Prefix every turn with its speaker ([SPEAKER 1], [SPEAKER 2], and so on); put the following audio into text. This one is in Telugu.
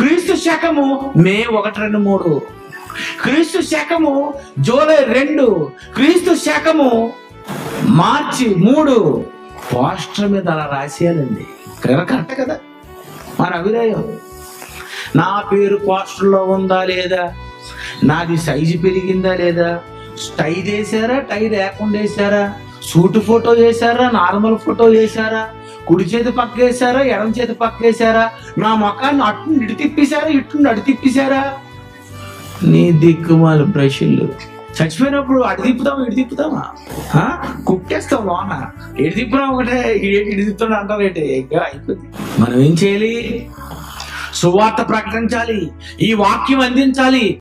[SPEAKER 1] క్రీస్తు శకము మే ఒకటి రెండు మూడు క్రీస్తు శకము జూలై రెండు క్రీస్తు శకము మార్చి మూడు పోస్టర్ మీద అలా రాసేయాలండి కదా కరెక్ట్ కదా మన అభిప్రాయం నా పేరు పోస్టర్లో ఉందా లేదా నాది సైజు పెరిగిందా లేదా టై చేశారా టై లేకుండా వేసారా సూట్ ఫోటో చేశారా నార్మల్ ఫోటో చేశారా కుడి చేతి పక్క వేసారా ఎడమ చేతి పక్క వేసారా నా మొఖాన్ని అటు ఇటు తిప్పేశారా ఇటు అటు తిప్పేశారా నీ దిక్కుమాల బ్రష్లు చచ్చిపోయినప్పుడు అటు తిప్పుతామా ఇటు తిప్పుతామా ఆ? కుట్టేస్తాం లోన ఎటు తిప్పినా ఒకటే ఏంటి ఇటు తిప్పుతున్నా అంటావు ఏంటి ఇంకా అయిపోయింది మనం ఏం చేయాలి సువార్త ప్రకటించాలి ఈ వాక్యం అందించాలి